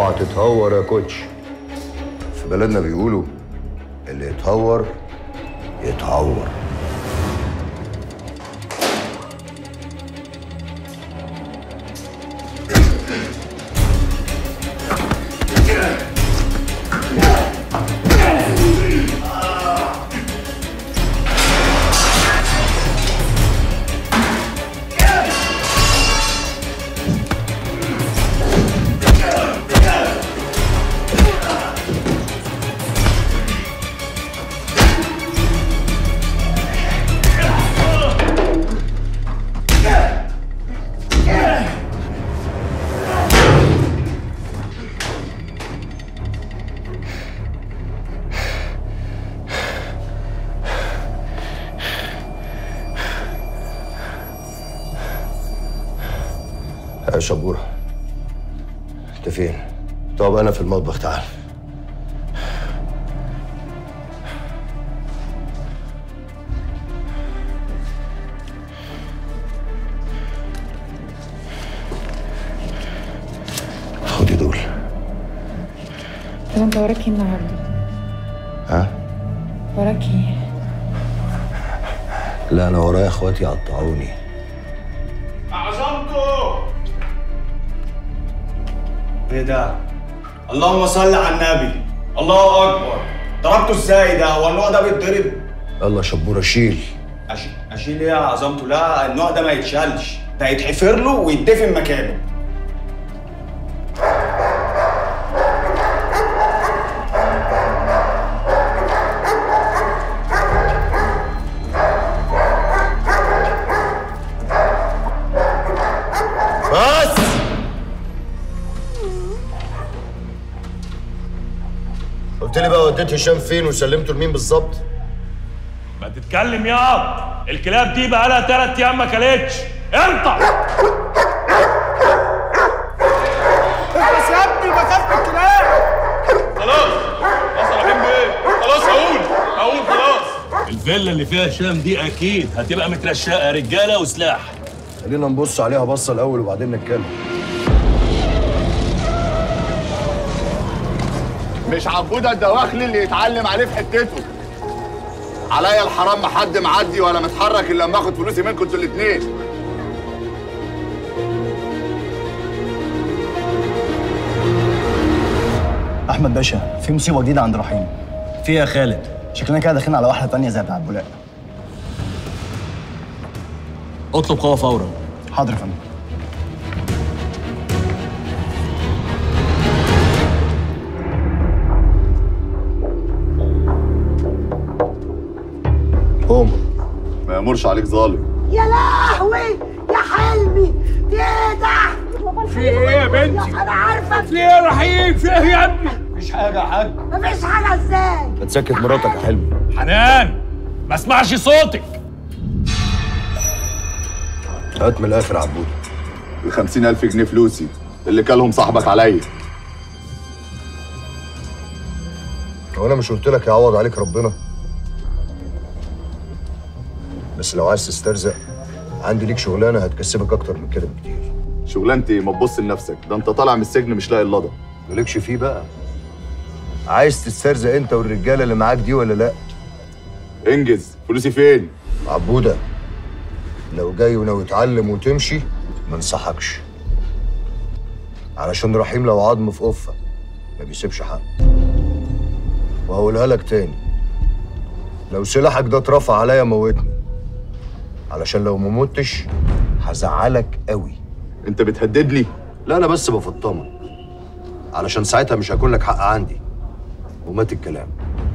اوعى تتهور يا كوتش في بلدنا بيقولوا اللي يتهور يتعور يا شبورة انت فين؟ طب انا في المطبخ تعال خدي دول طب انت وراك ايه النهارده؟ ها؟ وراك ايه؟ لا انا ورايا اخواتي يقطعوني عظمته ايه ده؟ اللهم صل على النبي الله اكبر ضربته ازاي ده؟ هو النوع ده بيتضرب؟ يلا شبورة شيل أشيل اشيل ايه يا عظمته؟ لا النوع ده ما يتشالش ده يتحفر له ويتدفن مكانه بس قلت لي بقى وديت هشام فين وسلمته لمين بالظبط؟ ما تتكلم يا الكلاب دي بقى لها ثلاث ايام ما كلتش انت بس يا ابني بخاف من الكلاب خلاص خلاص انا بحب ايه خلاص هقول هقول خلاص الفيلا اللي فيها هشام دي اكيد هتبقى مترشقه رجاله وسلاح خلينا نبص عليها بصه الاول وبعدين نتكلم مش عبودة الدواخلي اللي يتعلم عليه في حتته عليا الحرام ما حد معدي ولا متحرك الا لما اخد فلوسي منكم انتوا الاتنين احمد باشا في مصيبه جديده عند رحيم في يا خالد شكلنا كده داخلين على واحده تانية زي بتاع البولاق اطلب قوه فورا حاضر يا فندم قوم ما يامرش عليك ظالم يا لهوي يا حلمي في ايه ده؟ في ايه يا بنتي؟ انا عارفه في ايه يا رحيم؟ في ايه يا ابني؟ مفيش حاجه يا حاج مفيش حاجه ازاي؟ هتسكت مراتك يا حلمي حنان ما اسمعش صوتك هات من الاخر عبود ال 50000 جنيه فلوسي اللي كلهم صاحبك عليا هو انا مش قلت لك يعوض عليك ربنا بس لو عايز تسترزق عندي ليك شغلانه هتكسبك اكتر من كده بكتير شغلانتي ما تبص لنفسك ده انت طالع من السجن مش لاقي اللضا مالكش فيه بقى عايز تسترزق انت والرجاله اللي معاك دي ولا لا انجز فلوسي فين عبوده لو جاي وناوي تعلم وتمشي ما انصحكش علشان رحيم لو عظم في قفه ما بيسيبش حق وهقولها لك تاني لو سلاحك ده اترفع عليا موتني علشان لو ما متش هزعلك قوي انت بتهددني لا انا بس بفطمك علشان ساعتها مش هيكون لك حق عندي ومات الكلام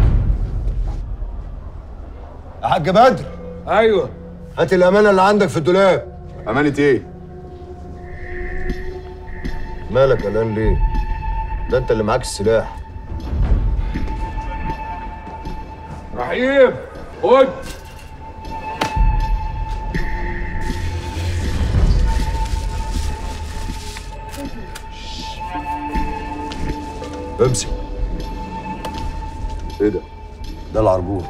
يا حاج بدر ايوه هات الامانه اللي عندك في الدولاب امانه ايه مالك قلقان ليه ده انت اللي معاك السلاح رحيم خد امسك ايه ده ده العربون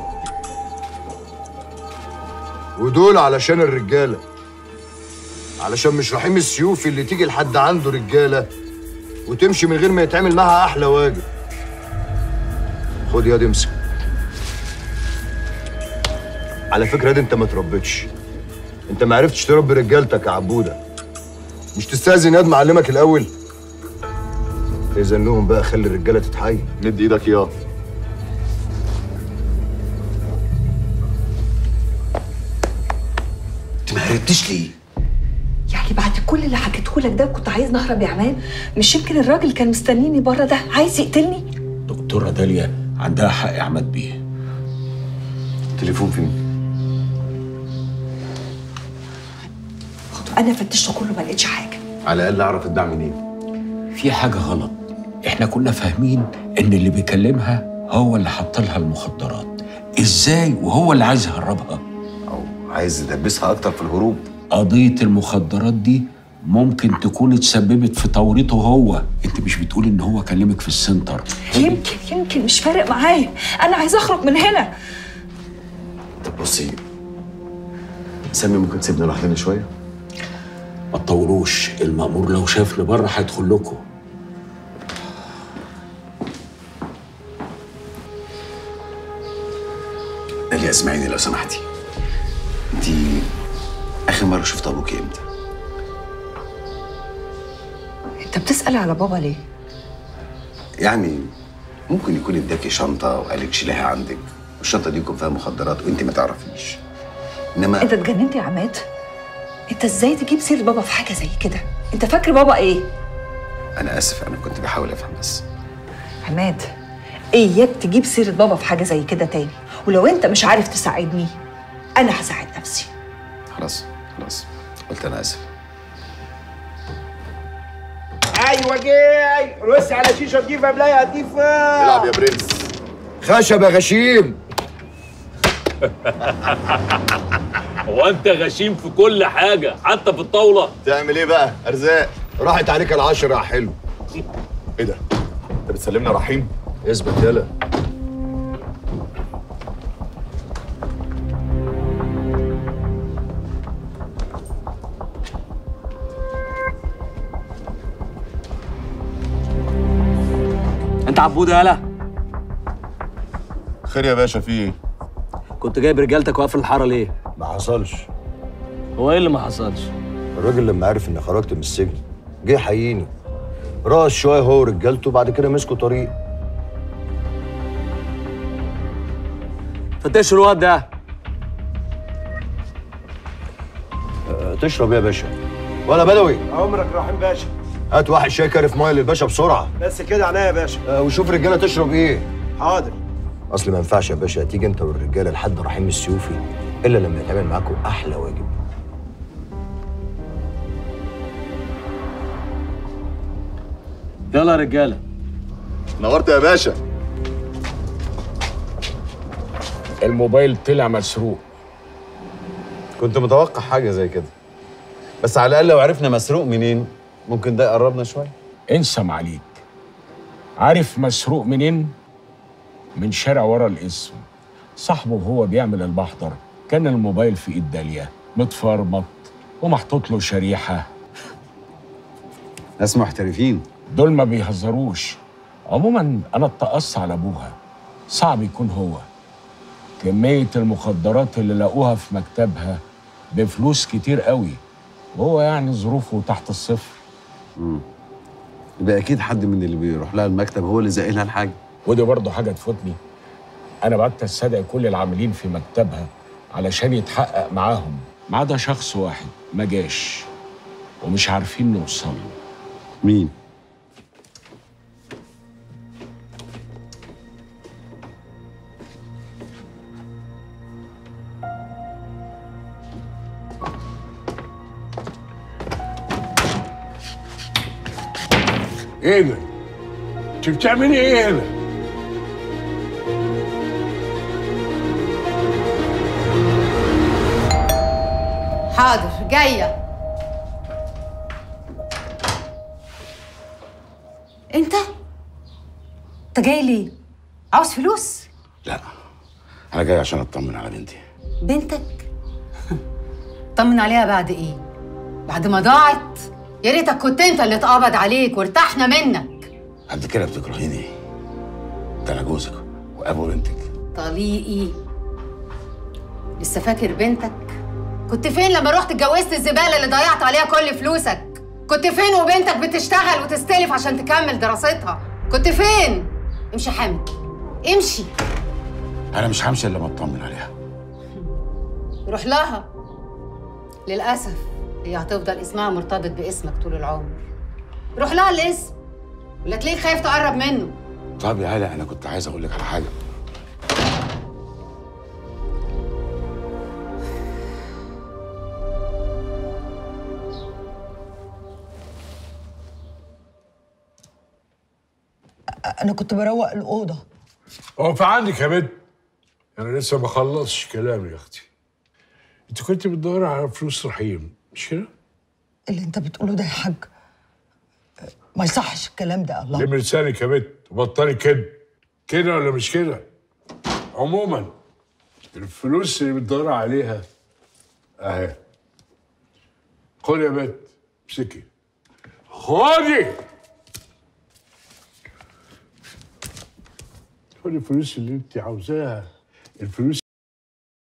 ودول علشان الرجاله علشان مش رحيم السيوفي اللي تيجي لحد عنده رجاله وتمشي من غير ما يتعمل معاها احلى واجب خد ياد امسك على فكره دي انت ما تربيتش انت ما عرفتش تربي رجالتك يا عبوده مش تستاذن ياد معلمك الاول اذا لهم بقى خلي الرجاله تتحايل مد ايدك يا انت ما هربتش ليه؟ يعني بعد كل اللي حكيته لك ده كنت عايز نهرب يا عماد مش يمكن الراجل كان مستنيني بره ده عايز يقتلني دكتورة داليا عندها حق يا عماد بيه التليفون فين؟ انا فتشته كله ما لقيتش حاجه على الاقل اعرف الدعم منين في حاجة غلط احنا كنا فاهمين ان اللي بيكلمها هو اللي حط لها المخدرات ازاي وهو اللي عايز يهربها او عايز يدبسها اكتر في الهروب قضية المخدرات دي ممكن تكون اتسببت في توريطه هو انت مش بتقول ان هو كلمك في السنتر يمكن يمكن مش فارق معايا انا عايزه اخرج من هنا طب بصي سامي ممكن تسيبنا لوحدنا شويه ما تطولوش المأمور لو شافني بره هيدخل لكم داليا اسمعيني لو سمحتي انت اخر مره شفت ابوك امتى انت بتسال على بابا ليه يعني ممكن يكون اداكي شنطه وقالك شيلها عندك والشنطه دي يكون فيها مخدرات وانت ما تعرفيش انما انت اتجننت يا عماد انت ازاي تجيب سيره بابا في حاجه زي كده انت فاكر بابا ايه انا اسف انا كنت بحاول افهم بس عماد اياك تجيب سيره بابا في حاجه زي كده تاني ولو انت مش عارف تساعدني انا هساعد نفسي خلاص خلاص قلت انا اسف ايوه جاي رص على شيشه تجيب قبلها هتضيف العب يا برنس خشب يا غشيم هو انت غشيم في كل حاجه حتى في الطاوله تعمل ايه بقى ارزاق راحت عليك العشرة يا حلو ايه ده انت بتسلمنا رحيم اثبت يلا انت عبوده يالا خير يا باشا في ايه كنت جايب رجالتك وقافل الحاره ليه ما حصلش هو ايه اللي ما حصلش الراجل لما عرف اني خرجت من السجن جه يحييني رقص شويه هو ورجالته بعد كده مسكوا طريق فتشوا الواد ده أه، تشرب ايه يا باشا ولا بدوي عمرك رحيم باشا هات واحد شاي كارف ميه للباشا بسرعه بس كده عينيا يا باشا أه، وشوف رجاله تشرب ايه حاضر اصل ما ينفعش يا باشا تيجي انت والرجاله لحد رحيم السيوفي الا لما يتعمل معاكم احلى واجب يلا يا رجاله نورت يا باشا الموبايل طلع مسروق كنت متوقع حاجة زي كده بس على الأقل لو عرفنا مسروق منين ممكن ده يقربنا شوية انسى معليك عارف مسروق منين؟ من شارع ورا الاسم صاحبه وهو بيعمل المحضر كان الموبايل في ايد داليا متفرمط ومحطوط له شريحه ناس محترفين دول ما بيهزروش عموما انا اتقص على ابوها صعب يكون هو كمية المخدرات اللي لقوها في مكتبها بفلوس كتير قوي وهو يعني ظروفه تحت الصفر يبقى أكيد حد من اللي بيروح لها المكتب هو اللي زاقي لها الحاجة ودي برضه حاجة تفوتني أنا بعت استدعي كل العاملين في مكتبها علشان يتحقق معاهم ما عدا شخص واحد ما جاش ومش عارفين نوصل له مين؟ ايه ده؟ انت بتعملي ايه هنا؟ حاضر جاية انت انت جاي ليه عاوز فلوس لا انا جاي عشان اطمن على بنتي بنتك طمن عليها بعد ايه بعد ما ضاعت يا ريتك كنت انت اللي اتقبض عليك وارتحنا منك قد كده بتكرهيني ده انا جوزك وابو بنتك طليقي لسه فاكر بنتك كنت فين لما رحت اتجوزت الزباله اللي ضيعت عليها كل فلوسك كنت فين وبنتك بتشتغل وتستلف عشان تكمل دراستها كنت فين امشي حامد امشي انا مش همشي الا ما اطمن عليها روح لها للأسف هي هتفضل اسمها مرتبط باسمك طول العمر روح لها الاسم ولا تلاقيك خايف تقرب منه طب يا هلا انا كنت عايز اقول لك على حاجه انا كنت بروق الاوضه هو في عندك يا بنت انا لسه ما خلصتش كلامي يا اختي انت كنت بتدوري على فلوس رحيم مش كده؟ اللي انت بتقوله ده يا حاج ما يصحش الكلام ده الله لم لسانك يا بنت وبطلي كده كده ولا مش كده؟ عموما الفلوس اللي بتدوري عليها اهي خدي يا بنت امسكي خدي خدي الفلوس اللي انت عاوزاها الفلوس